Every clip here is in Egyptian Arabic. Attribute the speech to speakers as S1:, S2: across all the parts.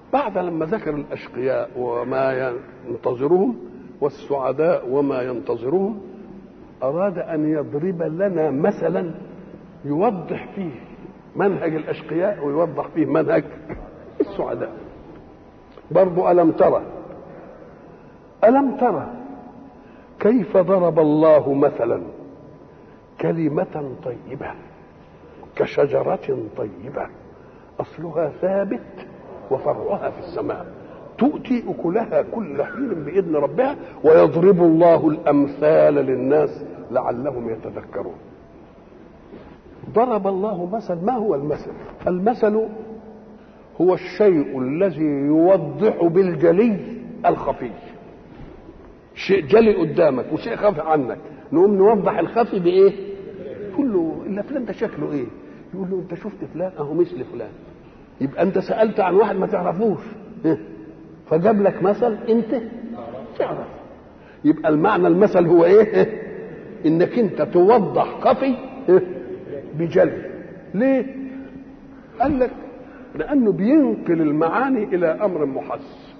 S1: بعد لما ذكر الاشقياء وما ينتظرهم والسعداء وما ينتظرهم اراد ان يضرب لنا مثلا يوضح فيه منهج الاشقياء ويوضح فيه منهج السعداء برضو الم ترى الم ترى كيف ضرب الله مثلا كلمه طيبه كشجره طيبه اصلها ثابت وفرعها في السماء تؤتي اكلها كل حين باذن ربها ويضرب الله الامثال للناس لعلهم يتذكرون ضرب الله مثل ما هو المثل المثل هو الشيء الذي يوضح بالجلي الخفي شيء جلي قدامك وشيء خفي عنك نقوم نوضح الخفي بايه تقول له الا فلان ده شكله ايه يقول له انت شفت فلان اهو مثل فلان يبقى انت سالت عن واحد ما تعرفوش فجاب لك مثل انت تعرف يبقى المعنى المثل هو ايه انك انت توضح خفي بجلي ليه قال لك لانه بينقل المعاني الى امر محس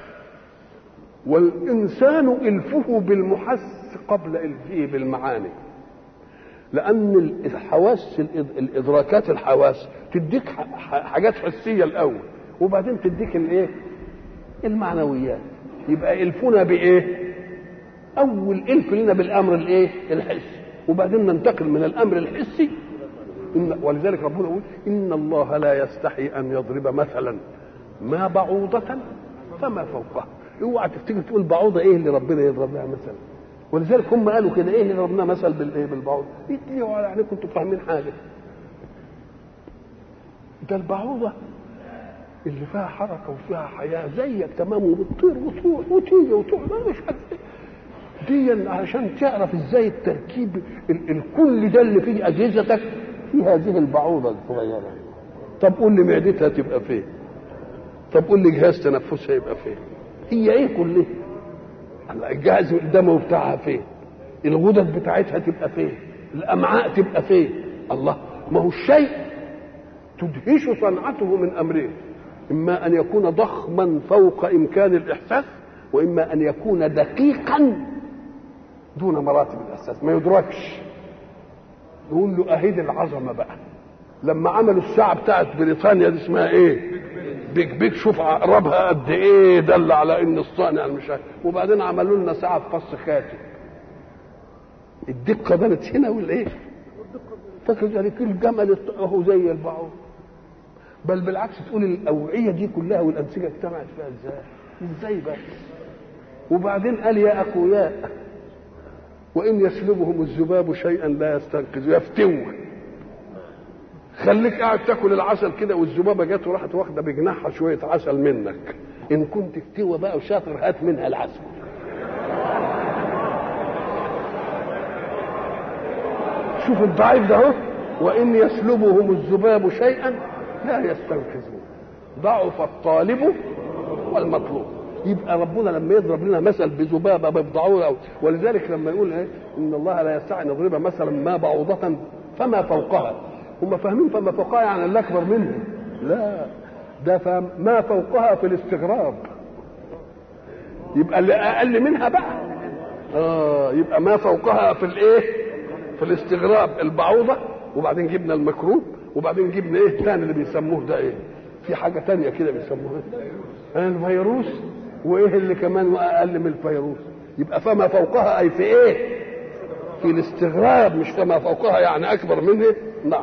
S1: والانسان الفه بالمحس قبل الفه بالمعاني لان الحواس الادراكات الحواس تديك حاجات حسيه الاول وبعدين تديك الايه المعنويات يبقى الفنا بايه اول الف لنا بالامر الايه الحسي وبعدين ننتقل من الامر الحسي إن ولذلك ربنا يقول ان الله لا يستحي ان يضرب مثلا ما بعوضة فما فوقها اوعى تفتكر تقول بعوضة ايه اللي ربنا يضرب لها مثلا ولذلك هم قالوا كده ايه اللي ضربناه مثل بالايه بالبعوضة يتليوا على عينيكم انتوا فاهمين حاجة ده البعوضة اللي فيها حركة وفيها حياة زيك تمام وبتطير وتروح وتيجي وتروح ما مش عارف دي علشان تعرف ازاي التركيب الكل ده اللي في اجهزتك في هذه البعوضة الصغيرة طب قول لي معدتها تبقى فين طب قول لي جهاز تنفسها يبقى فين هي ايه كلها الجهاز الدموي بتاعها فين الغدد بتاعتها تبقى فين الامعاء تبقى فين الله ما هو الشيء تدهش صنعته من امرين اما ان يكون ضخما فوق امكان الاحساس واما ان يكون دقيقا دون مراتب الاحساس ما يدركش نقول له اهيد العظمه بقى لما عملوا الساعه بتاعت بريطانيا دي اسمها ايه بيك بيك شوف عقربها قد ايه دل على ان الصانع مش عارف وبعدين عملوا لنا ساعه بفص خاتم الدقه بانت هنا ولا ايه فاكر ذلك الجمل اهو زي البعوض بل بالعكس تقول الاوعيه دي كلها والانسجه اجتمعت فيها ازاي ازاي بقى وبعدين قال يا اخوياء وان يسلبهم الذباب شيئا لا يستنقذ يفتوه خليك قاعد تاكل العسل كده والذبابه جت وراحت واخده بجناحها شويه عسل منك ان كنت فتوه بقى وشاطر هات منها العسل شوف الضعيف ده اهو وان يسلبهم الذباب شيئا لا يستنقذون ضعف الطالب والمطلوب يبقى ربنا لما يضرب لنا مثل بذبابه بضعوره ولذلك لما يقول ايه ان الله لا يستطيع ان يضرب مثلا ما بعوضه فما فوقها هم فاهمين فما فوقها يعني اللي اكبر منه لا ده فهم ما فوقها في الاستغراب يبقى اللي اقل منها بقى اه يبقى ما فوقها في الايه في الاستغراب البعوضه وبعدين جبنا المكروب وبعدين جبنا ايه تاني اللي بيسموه ده ايه في حاجه تانية كده بيسموها الفيروس وايه اللي كمان اقل من الفيروس يبقى فما فوقها اي في ايه في الاستغراب مش فما فوقها يعني اكبر منه نعم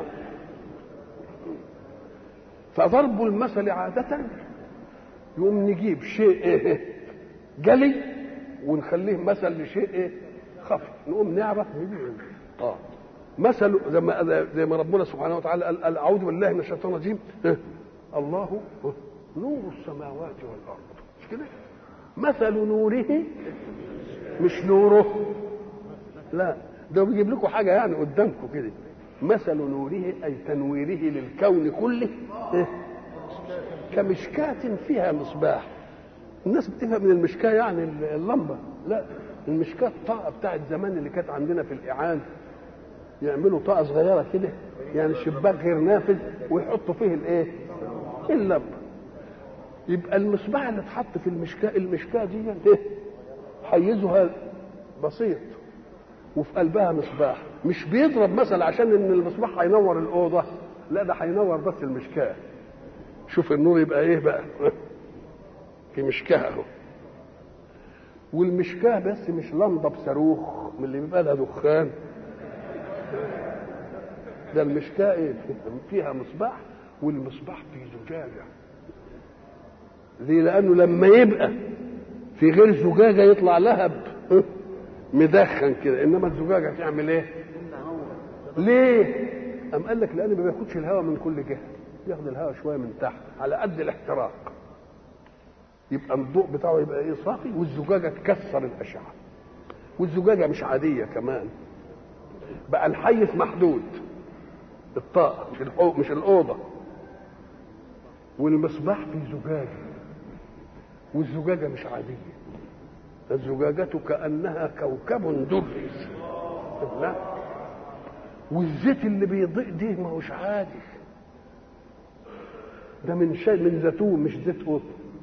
S1: فضرب المثل عادة يقوم نجيب شيء ايه جلي ونخليه مثل لشيء ايه خفي نقوم نعرف اه مثل زي ما زي ما ربنا سبحانه وتعالى قال اعوذ بالله من الشيطان الرجيم إيه؟ الله نور السماوات والارض مش كده مثل نوره مش نوره لا ده بيجيب لكم حاجه يعني قدامكم كده مثل نوره اي تنويره للكون كله إيه؟ كمشكاة فيها مصباح الناس بتفهم من المشكاة يعني اللمبة لا المشكاة الطاقة بتاعت زمان اللي كانت عندنا في الإعان يعملوا طاقة صغيرة كده يعني شباك غير نافذ ويحطوا فيه الايه؟ اللمبة يبقى المصباح اللي اتحط في المشكاه المشكاه دي ايه حيزها بسيط وفي قلبها مصباح مش بيضرب مثلا عشان ان المصباح هينور الاوضه لا ده هينور بس المشكاه شوف النور يبقى ايه بقى في مشكاه اهو والمشكاه بس مش لمضه بصاروخ من اللي بيبقى لها دخان ده المشكاه ايه فيها مصباح والمصباح في زجاجه ليه لانه لما يبقى في غير زجاجه يطلع لهب مدخن كده انما الزجاجه تعمل ايه ليه ام قال لك لان ما بياخدش الهواء من كل جهه ياخد الهواء شويه من تحت على قد الاحتراق يبقى الضوء بتاعه يبقى ايه صافي والزجاجه تكسر الاشعه والزجاجه مش عاديه كمان بقى الحيز محدود الطاقه مش مش الاوضه والمصباح في زجاجه والزجاجه مش عاديه الزجاجة كأنها كوكب دري لا والزيت اللي بيضيء دي ما هوش عادي ده من شيء من زيتون مش زيت قطن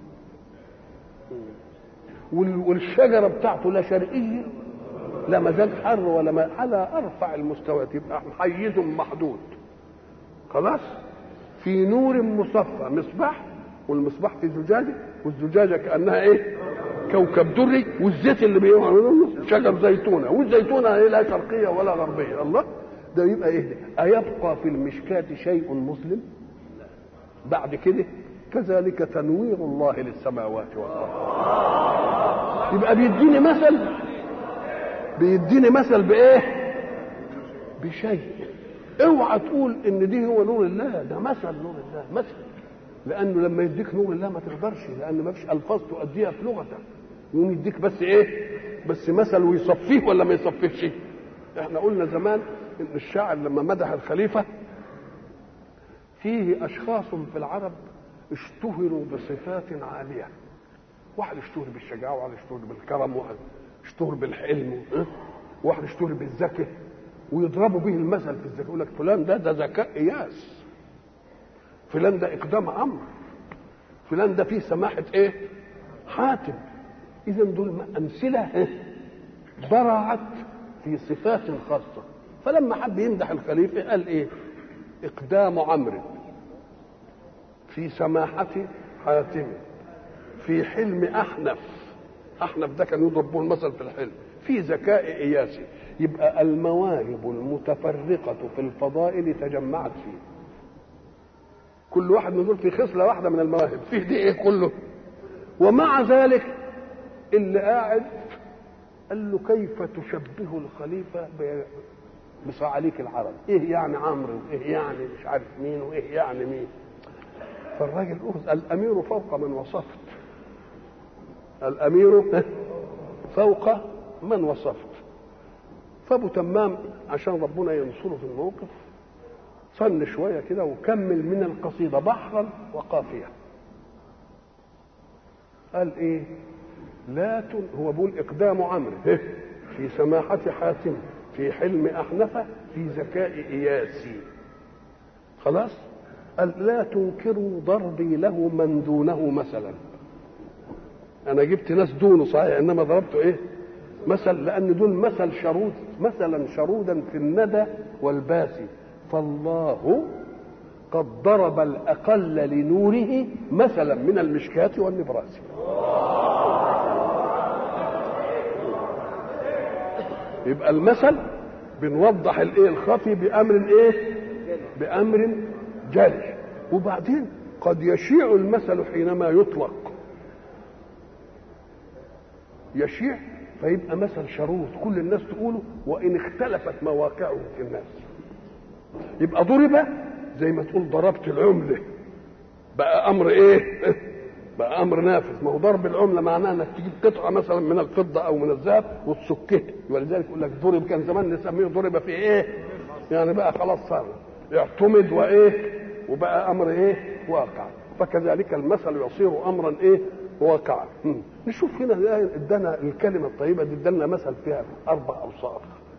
S1: والشجره بتاعته لا شرقيه لا مزاج حر ولا ما على ارفع المستويات يبقى حيز محدود خلاص في نور مصفى مصباح والمصباح في زجاجه والزجاجه كانها ايه كوكب دري والزيت اللي بيعمله شجر زيتونه والزيتونه لا شرقيه ولا غربيه الله ده يبقى ايه ده ايبقى في المشكاه شيء مسلم بعد كده كذلك تنوير الله للسماوات والارض يبقى بيديني مثل بيديني مثل بايه بشيء اوعى تقول ان دي هو نور الله ده مثل نور الله مثل لانه لما يديك نور الله ما تقدرش لان ما فيش الفاظ تؤديها في لغتك يقوم يديك بس ايه بس مثل ويصفيه ولا ما يصفيهش احنا قلنا زمان ان الشاعر لما مدح الخليفه فيه اشخاص في العرب اشتهروا بصفات عاليه واحد اشتهر بالشجاعه وواحد اشتهر بالكرم وواحد اشتهر بالحلم وواحد اشتهر بالذكاء ويضربوا به المثل في الذكاء يقول لك فلان ده ده ذكاء اياس فلان ده اقدام عمرو فلان ده فيه سماحه ايه حاتم اذا دول امثله برعت في صفات خاصه فلما حب يمدح الخليفه قال ايه اقدام عمرو في سماحه حاتم في حلم احنف احنف ده كان يضرب به المثل في الحلم في ذكاء اياسي يبقى المواهب المتفرقه في الفضائل تجمعت فيه كل واحد من دول في خصله واحده من المواهب فيه دي ايه كله ومع ذلك اللي قاعد قال له كيف تشبه الخليفه بصعاليك العرب ايه يعني عمرو وايه يعني مش عارف مين وايه يعني مين فالراجل أخذ الامير فوق من وصفت الامير فوق من وصفت فابو تمام عشان ربنا ينصره في الموقف صن شويه كده وكمل من القصيده بحرا وقافيه قال ايه لا تن... هو بيقول اقدام عمرو في سماحه حاتم في حلم احنفه في ذكاء اياسي خلاص قال لا تنكروا ضربي له من دونه مثلا انا جبت ناس دونه صحيح انما ضربته ايه مثل لان دول مثل شرود مثلا شرودا في الندى والباسي فالله قد ضرب الاقل لنوره مثلا من المشكاة والنبراس يبقى المثل بنوضح الايه الخفي بامر ايه بامر جلي وبعدين قد يشيع المثل حينما يطلق يشيع فيبقى مثل شرود كل الناس تقوله وان اختلفت مواقعه في الناس يبقى ضرب زي ما تقول ضربت العمله بقى امر ايه بقى امر نافذ ما هو ضرب العمله معناه انك تجيب قطعه مثلا من الفضه او من الذهب وتسكها ولذلك يقول لك ضرب كان زمان نسميه ضرب في ايه يعني بقى خلاص صار يعتمد وايه وبقى امر ايه واقع فكذلك المثل يصير امرا ايه واقعا نشوف هنا ادانا الكلمه الطيبه دي ادانا مثل فيها اربع اوصاف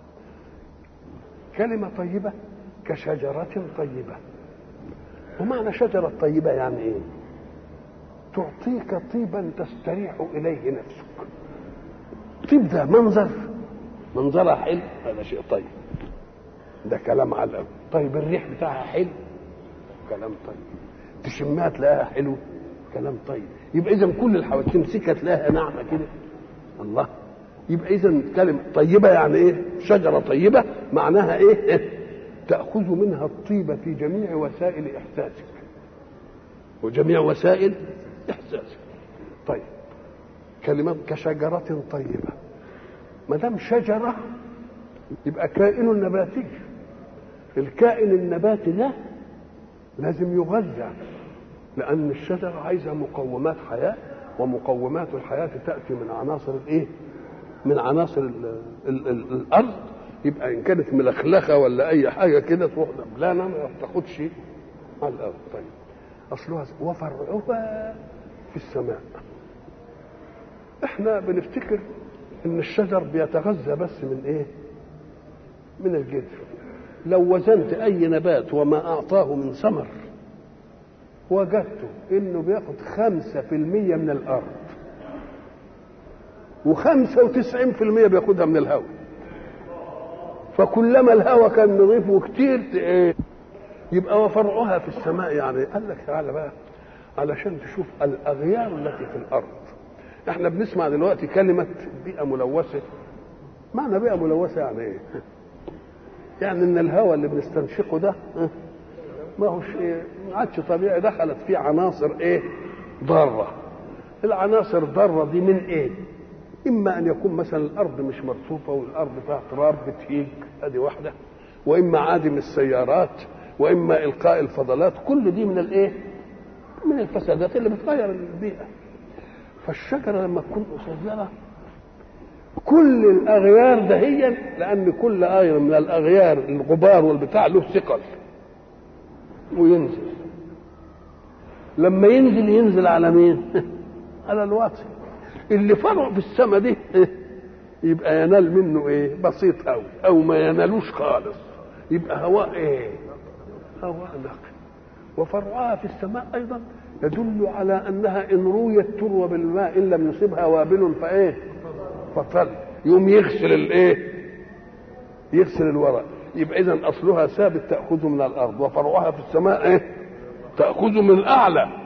S1: كلمه طيبه كشجره طيبه ومعنى شجره طيبه يعني ايه تعطيك طيبا تستريح اليه نفسك طيب ده منظر منظرها حلو هذا شيء طيب ده كلام على الأول. طيب الريح بتاعها حلو كلام طيب تشمها تلاقيها حلو كلام طيب يبقى اذا كل الحوادث تمسكها تلاقيها ناعمه كده الله يبقى اذا كلمه طيبه يعني ايه شجره طيبه معناها ايه تاخذ منها الطيبه في جميع وسائل احساسك وجميع وسائل احساسك طيب كلمات كشجره طيبه ما دام شجره يبقى كائن نباتي الكائن النباتي ده لازم يغذى لان الشجره عايزه مقومات حياه ومقومات الحياه تاتي من عناصر الايه من عناصر ال ال ال الارض يبقى ان كانت ملخلخه ولا اي حاجه كده تروح دبلانه ما تاخدش على الارض طيب اصلها وفرعها في السماء احنا بنفتكر ان الشجر بيتغذى بس من ايه من الجذر لو وزنت اي نبات وما اعطاه من ثمر وجدته انه بياخد خمسة في المية من الارض وخمسة وتسعين في المية بياخدها من الهواء فكلما الهواء كان نظيف وكتير ايه يبقى وفرعها في السماء يعني قال لك تعالى بقى علشان تشوف الاغيار التي في الارض احنا بنسمع دلوقتي كلمة بيئة ملوثة معنى بيئة ملوثة يعني ايه يعني ان الهواء اللي بنستنشقه ده ما هوش ايه ما عادش طبيعي دخلت فيه عناصر ايه ضاره العناصر الضاره دي من ايه اما ان يكون مثلا الارض مش مرصوفه والارض فيها تراب بتهيج ادي واحده واما عادم السيارات واما القاء الفضلات كل دي من الايه من الفسادات اللي بتغير البيئه فالشجره لما تكون قصيره كل الاغيار دهيا لان كل اغير من الاغيار الغبار والبتاع له ثقل وينزل لما ينزل ينزل على مين على الواطي اللي فرع في السماء دي يبقى ينال منه ايه بسيط قوي او ما ينالوش خالص يبقى هواء ايه هواء نقي وفرعها في السماء ايضا يدل على انها ان رويت تروى بالماء ان لم يصبها وابل فايه فطل يقوم يغسل الايه يغسل الورق يبقى اذا اصلها ثابت تاخذ من الارض وفرعها في السماء ايه تاخذ من اعلى